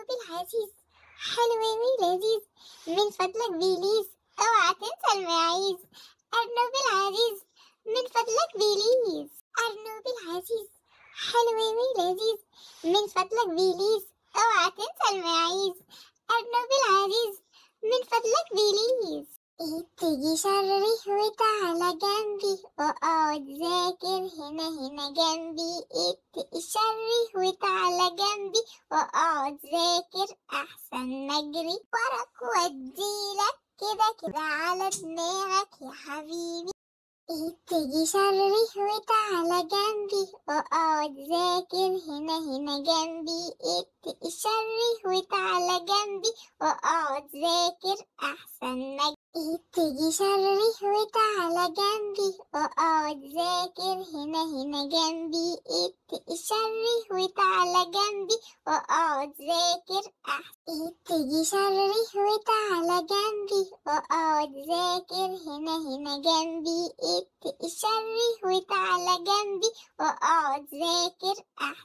بالعزيز حلوة ولذيذ من فضلك بليز اوعى تنسى المعيز أرنب العزيز من فضلك بليز أرنب العزيز حلوة ولذيذ من فضلك بليز اوعى تنسى المعيز أرنب العزيز من فضلك بليز تيجي شري وتعالى جنبي واقعد ذاكر هنا هنا جنبي اتقي شري وتعالى جنبي واقعد ذاكر احسن ما اجري وراك واديلك كده كده على دماغك يا حبيبي تيجي شري وتعالى جنبي واقعد ذاكر هنا هنا جنبي اتقي شري وتعالى جنبي واقعد ذاكر احسن ما تيجي شري وتعالى جنبي واقعد ذاكر هنا هنا جنبي اتقي شري وتعالى جنبي واقعد ذاكر احسن تيجي شري وتعالى جنبي واقعد ذاكر هنا هنا جنبي اتقي شري وتعالى جنبي واقعد ذاكر احسن